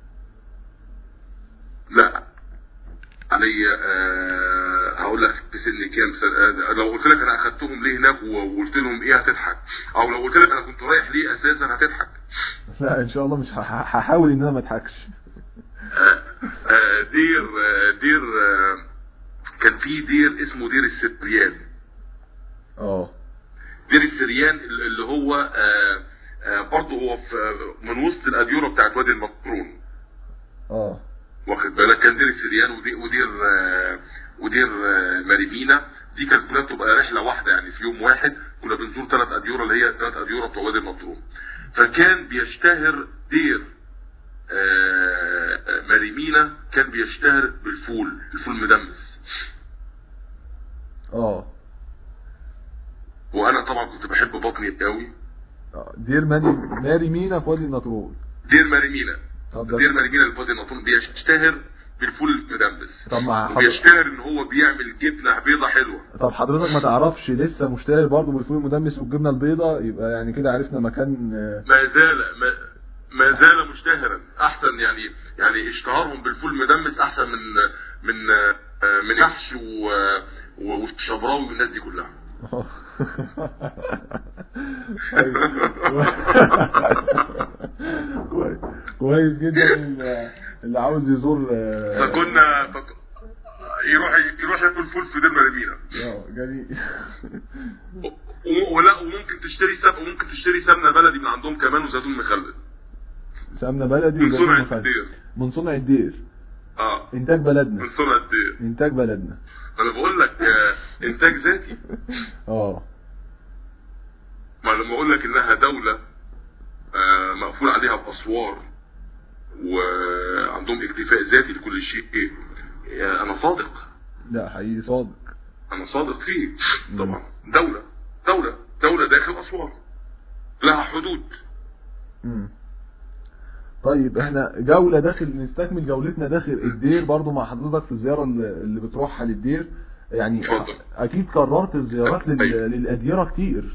لا علي آه هقول لك في سن كام سنة آه لو قلت لك انا اخدتهم ليه هناك وقلت لهم ايه هتضحك او لو قلت لك انا كنت رايح ليه اساسا هتضحك لا إن شاء الله مش هح- هحاول إن أنا ما أضحكش آه آه دير آه دير آه كان في دير اسمه دير السريان اه دير السريان اللي هو آه آه برضه هو في من وسط الاديره بتاعت وادي المطرون اه واخد بالك كان دير السريان ودي- ودير آه، ودير آه، ماريبينا دي كانت كلها بتبقى رحله واحده يعني في يوم واحد كنا بنزور ثلاث اديره اللي هي ثلاث اديره بتوع وادي المطروح فكان بيشتهر دير آه، آه، مريمينا كان بيشتهر بالفول الفول مدمس اه وانا طبعا كنت بحب بطني قوي آه، دير ماني ماري مينا في وادي النطرون دير مريمينا طب ده- دير مريمينا اللي في وادي النطرون بيشتهر بالفول المدمس طب مع حضرتك وبيشتهر ان هو بيعمل جبنه بيضه حلوه طب حضرتك ما تعرفش لسه مشتهر برضه بالفول المدمس والجبنه البيضاء يبقى يعني كده عرفنا مكان آه، ما زال ما, ما زال مشتهرا احسن يعني يعني اشتهارهم بالفول المدمس احسن من من آه، من يحش و- و- والشبراوي والناس دي كلها كويس كويس جدا اللي- اللي عاوز يزور آه، فكنا فك... يروح يروح ياكل فول في دير مريمينا اه جميل و- ولا وممكن تشتري سب وممكن تشتري سمنه بلدي من عندهم كمان وزيتون مخلل سمنه بلدي من وزيتون صنع مخلل. الدير من صنع الدير اه انتاج بلدنا من صنع الدير انتاج بلدنا انا بقول لك آه، انتاج ذاتي اه ما لما اقول لك انها دولة آه، مقفول عليها باسوار وعندهم اكتفاء ذاتي لكل شيء آه، انا صادق لا حقيقي صادق انا صادق فيه مم. طبعا دولة دولة دولة داخل اسوار لها حدود مم. طيب احنا جولة داخل نستكمل جولتنا داخل الدير برضو مع حضرتك في الزيارة اللي اللي بتروحها للدير يعني اتفضل. اكيد كررت الزيارات لل- أيوة. للأديرة كتير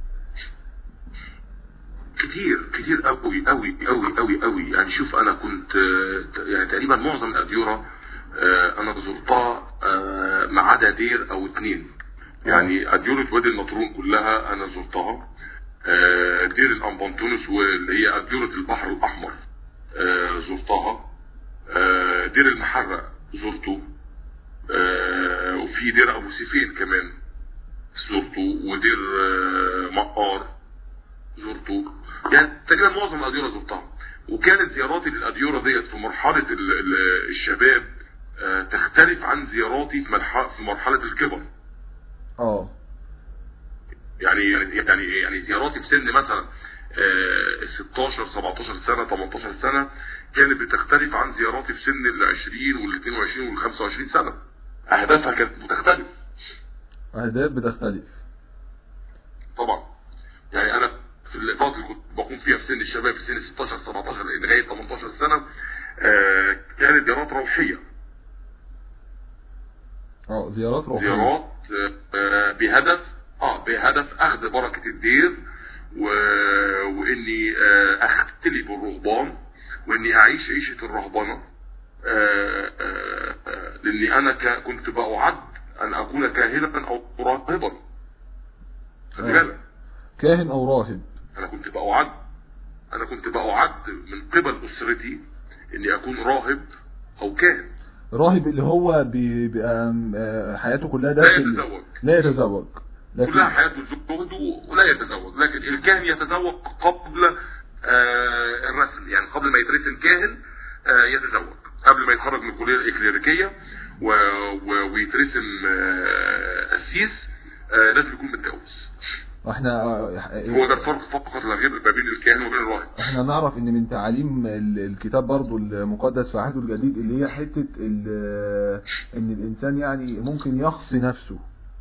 كتير كتير قوي قوي قوي قوي قوي يعني شوف انا كنت آه، يعني تقريبا معظم الاديره آه، انا زرتها آه، ما عدا دير او اتنين يعني اديره وادي النطرون كلها انا زرتها آه، دير الامبانتونس واللي هي اديره البحر الاحمر آه، زرتها آه، دير المحرق زرته آه، وفي دير ابو سيفين كمان زرته ودير آه، مقار زرته يعني تقريبا معظم الاديره زرتها وكانت زياراتي للاديره ديت في مرحله ال- ال- الشباب آه، تختلف عن زياراتي في مرحله في مرحله الكبر اه يعني يعني يعني زياراتي في سن مثلا آه، 16 17 سنه 18 سنه كانت بتختلف عن زياراتي في سن ال 20 وال 22 وال 25 سنه اهدافها كانت بتختلف اهداف بتختلف طبعا يعني انا في الفترة اللي كنت بقوم فيها في سن الشباب في سن 16 17 لغايه 18 سنه آه، كانت زيارات روحيه اه زيارات روحية زيارات آه، بهدف اه بهدف اخذ بركه الدير و... واني آه، اختلي بالرهبان واني اعيش عيشه الرهبنه آه، آه، آه، لاني انا ك... كنت باعد ان اكون كاهنا او راهبا خلي آه. بالك كاهن او راهب انا كنت باعد انا كنت باعد من قبل اسرتي اني اكون راهب او كاهن راهب اللي هو بي- بيبقى آه، حياته كلها لا داخل يتزوج لا يتزوج لكن كلها حياته الزهد ولا يتزوج لكن الكاهن يتزوج قبل آه، الرسم يعني قبل ما يترسم كاهن آه، يتزوج قبل ما يتخرج من الكليه الاكليريكيه و- و- ويترسم آه، قسيس آه، لازم يكون متجوز احنا هو ده الفرق فقط لا غير ما بين الكاهن وبين الراهب احنا نعرف ان من تعاليم ال- الكتاب برضو المقدس في عهده الجديد اللي هي حتة ال- ان الانسان يعني ممكن يخصي نفسه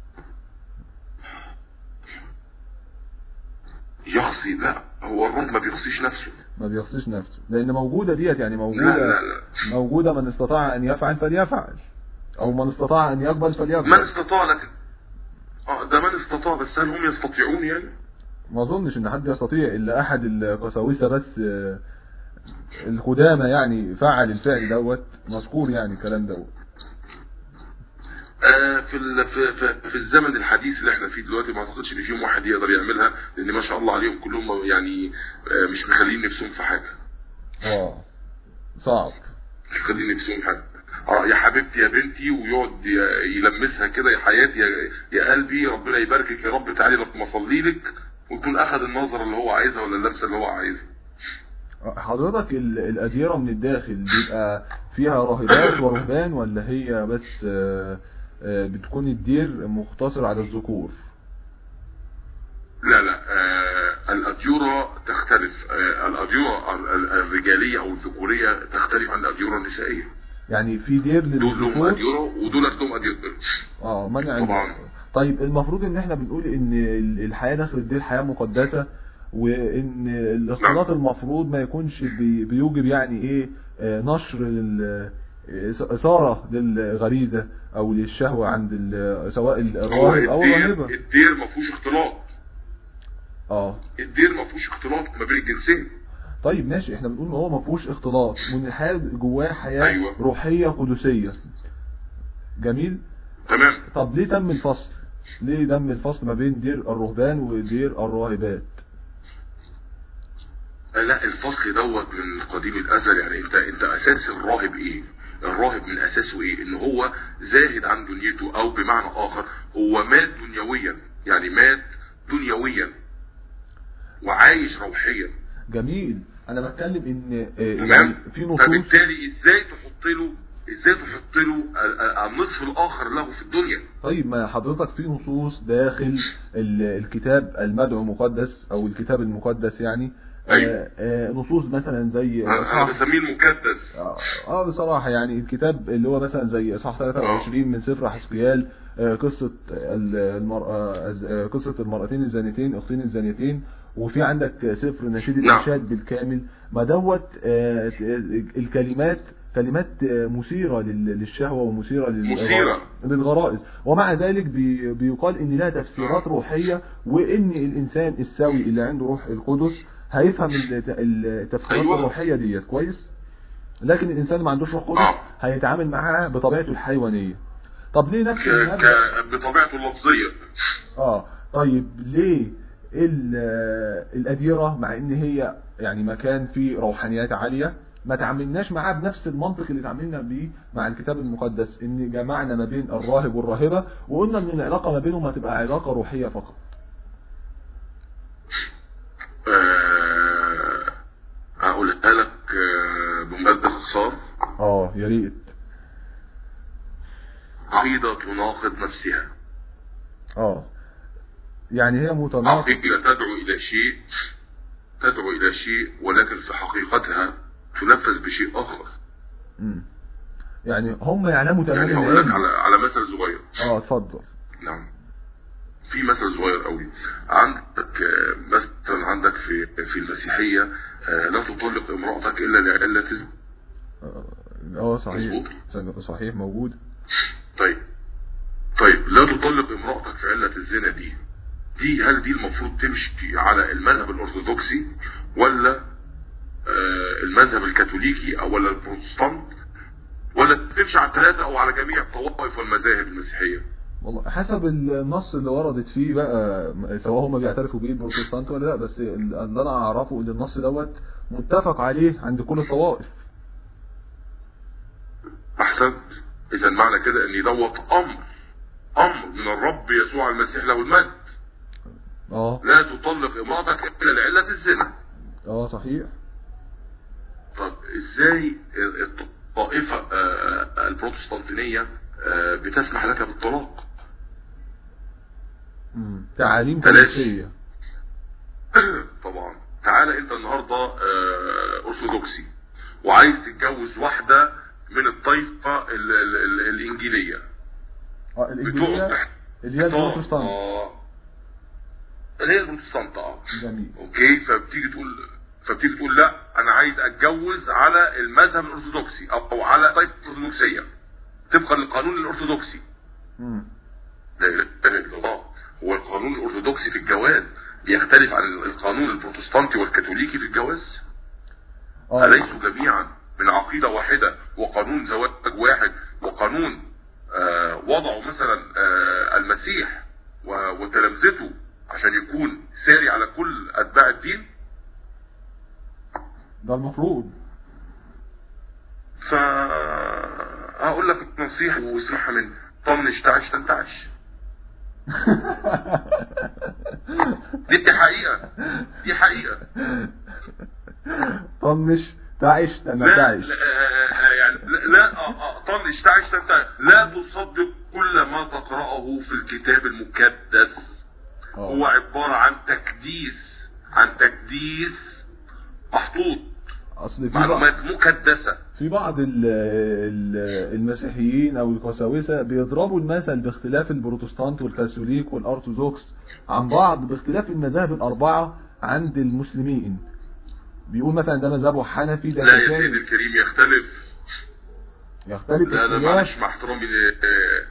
يخصي لا هو الراهب ما بيخصيش نفسه ما بيخصيش نفسه لان موجودة ديت يعني لا موجودة لا لا موجودة من استطاع ان يفعل فليفعل او من استطاع ان يقبل من فليقبل استطاع لكن اه ده من استطاع بس هل هم يستطيعون يعني؟ ما اظنش ان حد يستطيع الا احد القساوسة بس آه، القدامى يعني فعل الفعل دوت مذكور يعني الكلام دوت آه، في ال- في في, في الزمن الحديث اللي احنا فيه دلوقتي ما اعتقدش ان فيهم واحد يقدر يعملها لان ما شاء الله عليهم كلهم يعني آه، مش مخلين نفسهم في حاجه اه صعب مش مخلين نفسهم في حاجه اه يا حبيبتي يا بنتي ويقعد ي- يلمسها كده يا حياتي يا, يا قلبي ربنا يباركك يا رب تعالي لما اصلي لك ويكون اخذ النظره اللي هو عايزها ولا اللبسه اللي هو عايزها حضرتك ال- الأديرة من الداخل بيبقى فيها راهبات ورهبان ولا هي بس آه، آه، بتكون الدير مقتصر على الذكور لا لا آه الاديره تختلف آه، الاديره ال- ال- الرجاليه او الذكوريه تختلف عن الاديره النسائيه يعني في دير دول لهم للذكور اديره ودول لهم اديره اه منع طبعا. طيب المفروض ان احنا بنقول ان ال- الحياة داخل الدير حياة مقدسة وان الاختلاط نعم. المفروض ما يكونش بي- بيوجب يعني ايه آه، نشر ال- إث- اثارة للغريزة او للشهوة عند ال- سواء هو الراهب او الدير الراهبة الدير ما فيهوش اختلاط اه الدير ما فيهوش اختلاط ما بين الجنسين طيب ماشي احنا بنقول ان هو ما فيهوش اختلاط وان الحياة جواه حياة أيوة. روحية قدسية جميل تمام طب ليه تم الفصل ليه تم الفصل ما بين دير الرهبان ودير الراهبات لا الفصل دوت من قديم الازل يعني انت انت اساس الراهب ايه الراهب من اساسه ايه ان هو زاهد عن دنيته او بمعنى اخر هو مات دنيويا يعني مات دنيويا وعايش روحيا جميل انا بتكلم ان آه، يعني تمام في نصوص فبالتالي ازاي تحط له ازاي تحط له ال- ال- النصف الاخر له في الدنيا طيب ما حضرتك في نصوص داخل ال- الكتاب المدعو مقدس او الكتاب المقدس يعني أيوة. آه، آه، نصوص مثلا زي انا إصحاح- بسميه المكدس اه آه، بصراحة يعني الكتاب اللي هو مثلا زي اصحاح 23 من سفر حسقيال آه، قصة ال- المرأة آه، قصة المرأتين الزانيتين اختين الزانيتين وفي عندك سفر نشيد نعم. الإرشاد بالكامل ما دوت آه، الكلمات كلمات آه، مثيرة لل- للشهوة ومثيرة لل- مثيرة. للغرائز ومع ذلك بي- بيقال ان لها تفسيرات روحية وان الانسان السوي اللي عنده روح القدس هيفهم الت- التفسيرات أيوة. الروحية ديت كويس لكن الانسان اللي ما عندوش روح قدس آه. هيتعامل معاها بطبيعته الحيوانية طب ليه نفس ك... المبدأ ك... بطبيعته اللفظيه اه طيب ليه ال- الأديرة مع ان هي يعني مكان فيه روحانيات عالية ما تعاملناش معاه بنفس المنطق اللي تعاملنا بيه مع الكتاب المقدس ان جمعنا ما بين الراهب والراهبة وقلنا ان العلاقة ما بينهم هتبقى علاقة روحية فقط آه، هقولها لك آه، بمجرد اختصار اه يا ريت عقيدة تناقض نفسها اه يعني هي متناقضة عقيدة تدعو إلى شيء تدعو إلى شيء ولكن في حقيقتها تنفذ بشيء آخر مم. يعني هم يعلموا يعني تمام هقول لك العلم على على مثل صغير اه اتفضل نعم في مثل صغير قوي عندك آه، مثلا عندك في في المسيحية آه، لا تطلق امرأتك إلا لعلة اه صحيح مظبوط. صحيح موجود طيب طيب لا تطلق امرأتك في علة الزنا دي دي هل دي المفروض تمشي على المذهب الأرثوذكسي ولا آه المذهب الكاثوليكي أو ولا البروتستانت ولا تمشي على الثلاثة أو على جميع الطوائف والمذاهب المسيحية والله حسب النص اللي وردت فيه بقى سواء هم بيعترفوا بيه البروتستانت ولا لا بس اللي انا اعرفه ان النص دوت متفق عليه عند كل الطوائف أحسنت إذا معنى كده إن دوت أمر أمر من الرب يسوع المسيح له المجد اه لا تطلق امرأتك إلا لعلة الزنا اه صحيح طب ازاي الطائفة آه، البروتستانتينية آه، بتسمح لك بالطلاق مم. تعاليم بلاش. كنسية طبعا تعالى انت النهاردة آه، ارثوذكسي وعايز تتجوز واحدة من الطائفة ال- ال- ال- الانجيلية اه بتقعد الانجيلية تحت اللي هي البروتستانت آه، اللي هي البروتستانت اه جميل اوكي فبتيجي تقول فبتيجي تقول لا انا عايز اتجوز على المذهب الارثوذكسي او أو على طائفه الارثوذكسيه طبقا للقانون الارثوذكسي مم. لا اله الا الله هو القانون الارثوذكسي في الجواز بيختلف عن القانون البروتستانتي والكاثوليكي في الجواز اه أليسوا جميعا من عقيدة واحدة وقانون زواج واحد وقانون آه وضعوا مثلا آه المسيح و- وتلامذته عشان يكون ساري على كل أتباع الدين ده المفروض فهقول لك نصيحة وصيحة من طنش تعش تنتعش دي, دي حقيقة دي حقيقة طنش تعيش انا لا تعيش لا آه، يعني لا, لا آه، آه، طنش تعش تنتعش لا تصدق كل ما تقرأه في الكتاب المقدس هو اه عبارة عن تكديس عن تكديس محطوط اصل في بعض معلومات مكدسة في بعض ال- ال- المسيحيين او القساوسه بيضربوا المثل باختلاف البروتستانت والكاثوليك والارثوذكس عن بعض باختلاف المذاهب الاربعه عند المسلمين بيقول مثلا ده مذهبه حنفي ده لا يا سيدي شافعي الكريم يختلف يختلف لا لا اختلاف معلش مع احترامي ل- آه،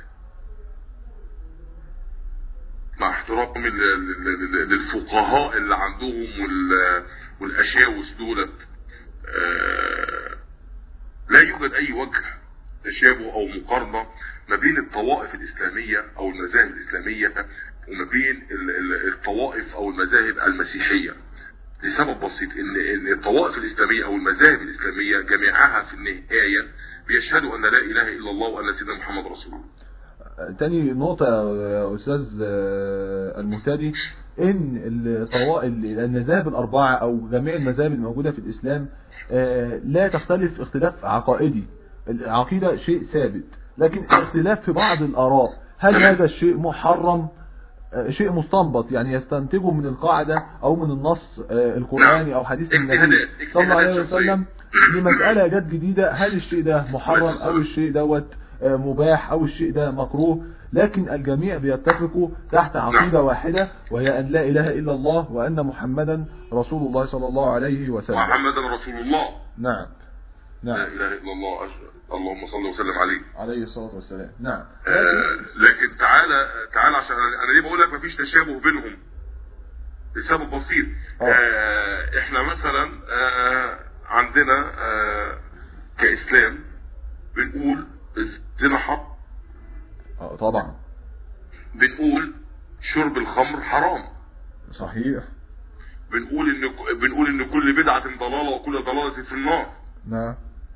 مع احترامي ل- ل- ل- للفقهاء اللي عندهم وال- والاشاوس دولت آه، لا يوجد اي وجه تشابه او مقارنة ما بين الطوائف الاسلامية او المذاهب الاسلامية وما بين ال- ال- الطوائف او المذاهب المسيحية لسبب بسيط ان ان الطوائف الاسلاميه او المذاهب الاسلاميه جميعها في النهايه بيشهدوا ان لا اله الا الله وان سيدنا محمد رسول الله. تاني نقطة يا أستاذ آه، المهتدي إن الطوائف المذاهب الأربعة أو جميع المذاهب الموجودة في الإسلام آه، لا تختلف اختلاف عقائدي العقيدة شيء ثابت لكن اختلاف في بعض الآراء هل هذا الشيء محرم آه، شيء مستنبط يعني يستنتجه من القاعدة أو من النص آه، القرآني أو حديث النبي اجتهادات- صلى الله عليه اجتهادات وسلم لمسألة جت جديدة هل الشيء ده محرم أو الشيء دوت آه، مباح أو الشيء ده مكروه لكن الجميع بيتفقوا تحت عقيدة واحدة وهي أن لا إله إلا الله وأن محمدا رسول الله صلى الله عليه وسلم محمدا رسول الله نعم لا نعم اله الا الله أشهد. اللهم صل وسلم عليه. عليه الصلاة والسلام نعم آه، لكن تعالى تعالى عشان انا أنا ليه بقول لك مفيش تشابه بينهم لسبب بسيط آه. آه، احنا مثلا آه، عندنا آه، كاسلام بنقول الزنا حرام آه، طبعا بنقول شرب الخمر حرام صحيح بنقول ان بنقول ان كل بدعه ضلاله وكل ضلاله في النار نعم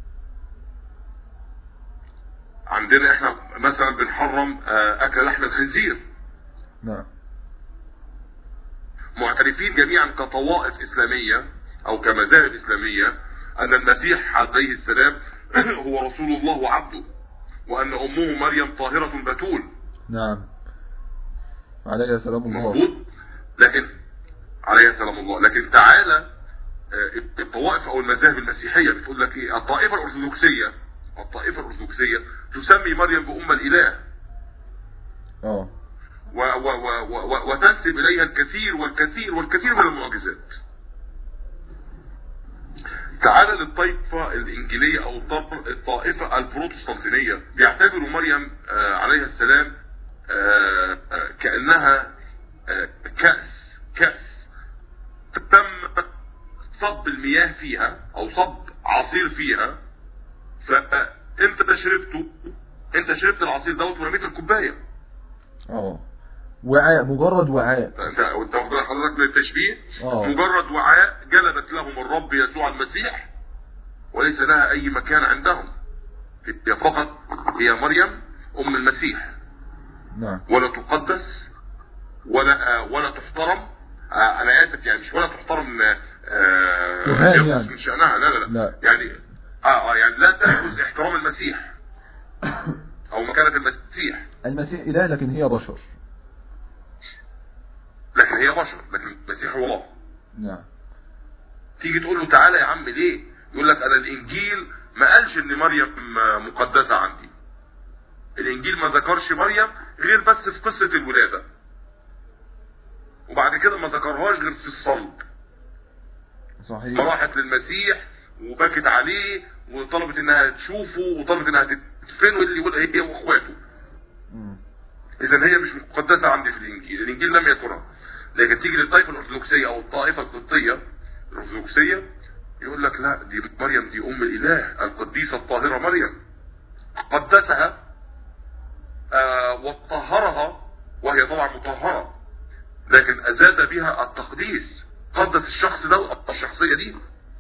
عندنا احنا مثلا بنحرم آه، اكل لحم الخنزير نعم معترفين جميعا كطوائف اسلاميه او كمذاهب اسلاميه ان المسيح عليه السلام هو رسول الله وعبده وان امه مريم طاهره بتول نعم عليه سلام الله مظبوط لكن عليه سلام الله لكن تعالى آه، الطوائف او المذاهب المسيحيه بتقول لك ايه الطائفه الارثوذكسيه الطائفه الارثوذكسيه تسمي مريم بام الاله اه و و و و و وتنسب اليها الكثير والكثير والكثير من المعجزات تعال للطائفة الإنجيلية أو الطائفة- الطائفة البروتستانتينية بيعتبروا مريم آه، عليها السلام آه، آه، كأنها آه، كأس كأس تم صب المياه فيها أو صب عصير فيها فأنت شربته أنت شربت العصير دوت ورميت الكوباية اه وعاء مجرد وعاء انت انت واخد بالك حضرتك من التشبيه اه. مجرد وعاء جلبت لهم الرب يسوع المسيح وليس لها اي مكان عندهم هي فقط هي مريم ام المسيح نعم ولا تقدس ولا آه، ولا تحترم آه، انا اسف يعني مش ولا تحترم آه، تهان ينقص يعني. من شانها لا لا لا, لا. يعني اه اه يعني لا تاخذ احترام المسيح او مكانه المسيح المسيح إله لكن هي بشر لكن هي بشر لكن المسيح هو الله نعم تيجي تقول له تعالى يا عم ليه يقول لك انا الانجيل ما قالش ان مريم مقدسة عندي الانجيل ما ذكرش مريم غير بس في قصة الولادة وبعد كده ما ذكرهاش غير في الصلب صحيح فراحت للمسيح وبكت عليه وطلبت انها تشوفه وطلبت انها تدفنه اللي يقول هي واخواته مم. اذا هي مش مقدسه عندي في الانجيل الانجيل لم يذكرها لكن تيجي للطائفه الارثوذكسيه او الطائفه القبطيه الارثوذكسيه يقول لك لا دي مريم دي ام الاله القديسه الطاهره مريم قدسها آه وطهرها وهي طبعا مطهره لكن ازاد بها التقديس قدس الشخص ده الشخصيه دي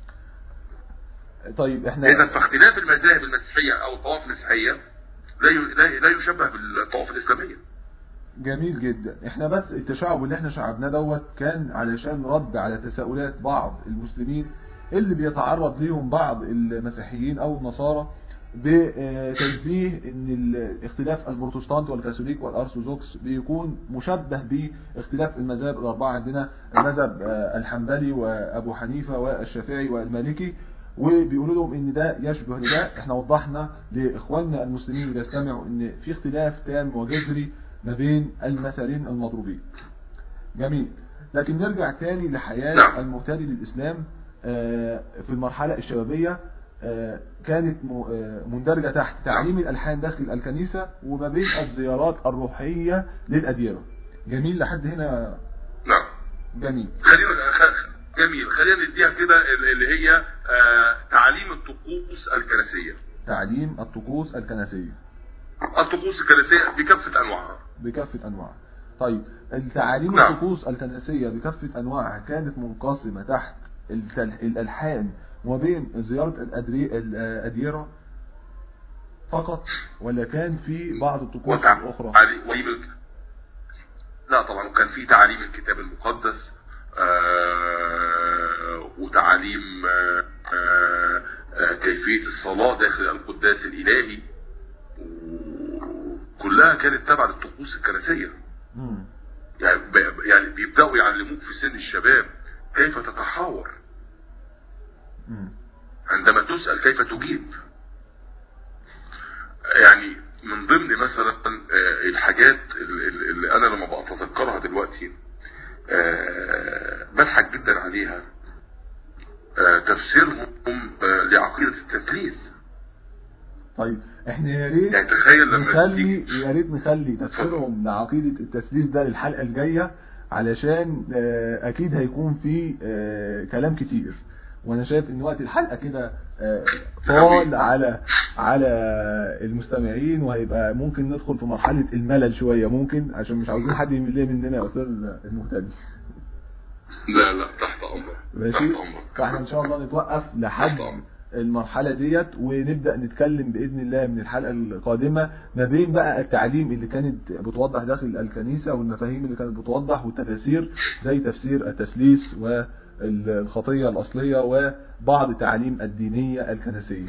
طيب احنا اذا فاختلاف المذاهب المسيحيه او الطوائف المسيحيه لا ي- لا لا يشبه بالطوائف الاسلاميه جميل جدا احنا بس التشعب اللي احنا شعبناه دوت كان علشان رد على تساؤلات بعض المسلمين اللي بيتعرض ليهم بعض المسيحيين او النصارى بتشبيه ان الاختلاف البروتستانت والكاثوليك والارثوذكس بيكون مشبه باختلاف المذاهب الاربعه عندنا المذهب آه، الحنبلي وابو حنيفه والشافعي والمالكي وبيقولوا لهم ان ده يشبه لده احنا وضحنا لاخواننا المسلمين اللي بيستمعوا ان في اختلاف تام وجذري ما بين المثلين المضروبين جميل لكن نرجع تاني لحياة نعم. المهتدي للإسلام آه، في المرحلة الشبابية آه، كانت م- آه، مندرجة تحت تعليم الألحان داخل الكنيسة وما بين الزيارات الروحية للأديرة جميل لحد هنا نعم جميل خلينا خ- جميل خلينا نديها كده ال- اللي هي آه، تعليم الطقوس الكنسية تعليم الطقوس الكنسية الطقوس الكنسية بكافة أنواعها بكافة أنواعها طيب التعاليم نعم. الطقوس الكنسية بكافة أنواعها كانت منقسمة تحت التل- الألحان وما بين زيارة الأدري- الأديرة فقط ولا كان في بعض الطقوس وتع- الأخرى علي- ويبقى- لا طبعا كان في تعاليم الكتاب المقدس آه، وتعاليم آه، آه، آه، كيفية الصلاة داخل القداس الإلهي كلها كانت تبع للطقوس الكنسية مم. يعني ب- يعني بيبدأوا يعلموك في سن الشباب كيف تتحاور مم. عندما تسأل كيف تجيب يعني من ضمن مثلا آه، الحاجات اللي اللي انا لما بتذكرها دلوقتي آه، بضحك جدا عليها آه، تفسيرهم آه، لعقيدة التثليث طيب احنا يا ريت يعني تخيل لما نخلي تيجي- يا ريت نخلي تفسيرهم لعقيدة التثليث ده للحلقة الجاية علشان آه، اكيد هيكون في آه، كلام كتير وانا شايف ان وقت الحلقة كده آه، طال على على المستمعين وهيبقى ممكن ندخل في مرحلة الملل شوية ممكن عشان مش عاوزين حد يمل مننا يا استاذ المهتدي لا لا تحت امرك ماشي تحت امرك فاحنا ان شاء الله نتوقف لحد المرحلة ديت ونبدأ نتكلم بإذن الله من الحلقة القادمة ما بين بقى التعليم اللي كانت بتوضح داخل الكنيسة والمفاهيم اللي كانت بتوضح والتفاسير زي تفسير التسليس والخطية الأصلية وبعض التعاليم الدينية الكنسية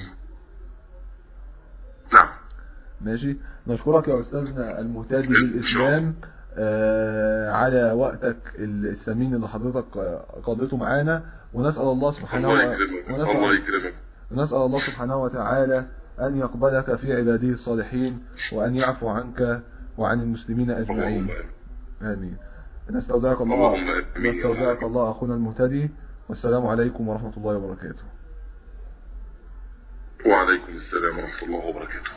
نعم ماشي نشكرك يا أستاذنا المهتدي للإسلام آه، على وقتك الثمين اللي حضرتك آه، قضيته معانا ونسأل الله سبحانه الله و- يكرمك ونسأل الله يكرمك ونسأل الله سبحانه وتعالى أن يقبلك في عباده الصالحين وأن يعفو عنك وعن المسلمين أجمعين اللهم آمين. آمين نستودعك الله اللهم آمين. نستودعك الله أخونا المهتدي والسلام عليكم ورحمة الله وبركاته وعليكم السلام ورحمة الله وبركاته